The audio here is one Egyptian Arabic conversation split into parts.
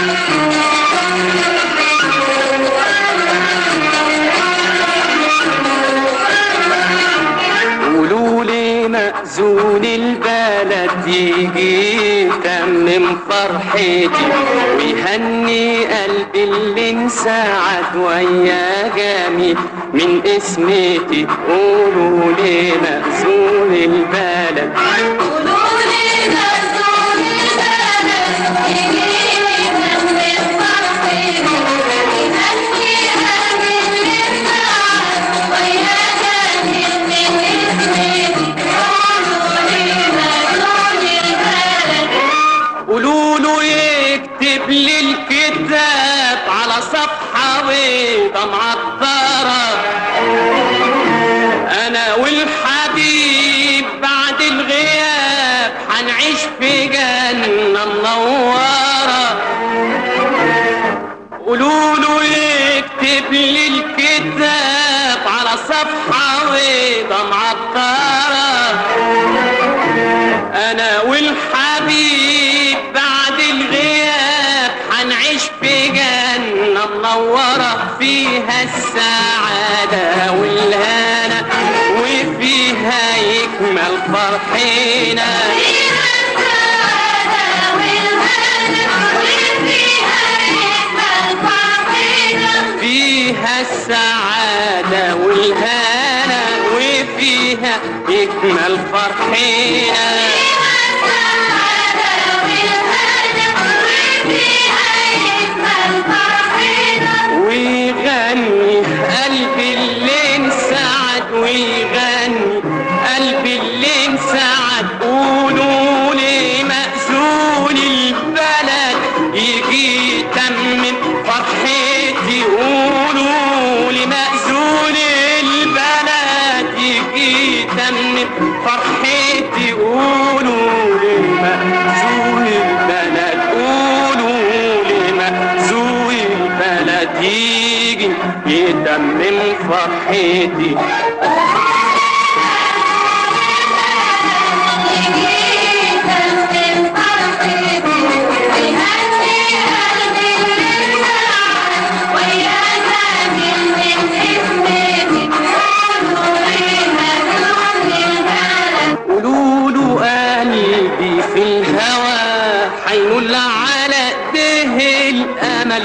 قولوا لي مأذون البلد يجي يتمم فرحتي ويهني قلبي اللي انسعد ويا جميل من اسمتي قولوا لي مأذون البلد قولوا له يكتب لي الكتاب على صفحة بيضة معطرة أنا والحبيب بعد الغياب حنعيش في جنة منورة قولوا له يكتب لي الكتاب على صفحة بيضة معطرة انا والحبيب بعد الغياب حنعيش في جنة منورة فيها السعادة والهنا وفيها يكمل فرحنا فيها السعادة والهنا وفيها يكمل فرحنا ويغني قلبي اللي انسعد ويغني قلبي اللي انسعد قولوا لي مأذون البلد يجي يتمم فرحتي قولوا لي مأذون البلد يجي يتمم فرحتي قولوا لي مأذون البلد قولوا لي مأذون البلد يجي يتمم فرحتي قولوا له قلبي في الهوى حينول على ايديه الامل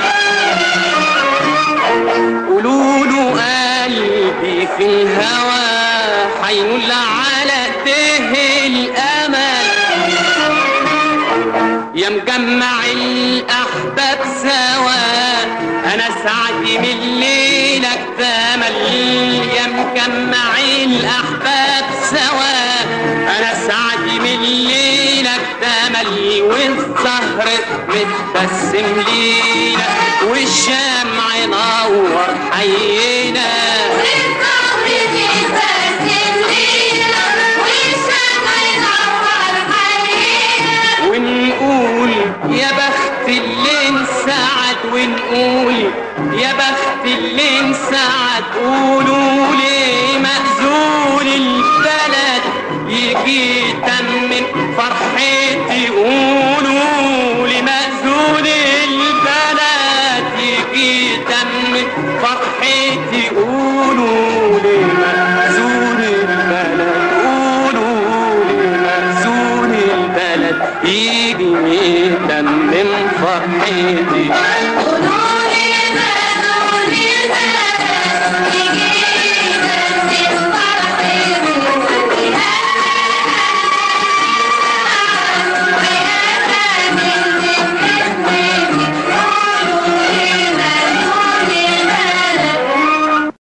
قولوا له قلبي في الهوى حينول على ايديه الامل يا مجمع الاحباب سوا انا سعدي من ليلك تمل يا مجمع الاحباب سوا انا سعدي من ليلك تمل والزهر متبسم لينا والشمع ينور حينا ونقول يا بخت اللي انسعد ونقول يا بخت اللي انسعد قولوا لي مأذون البلد يجي يتمم فرحتي قولوا لي مأذون البلد يجي يتمم فرحتي قولوا لي مأذون البلد قولوا لي مأذون البلد يجي يتمم فرحتي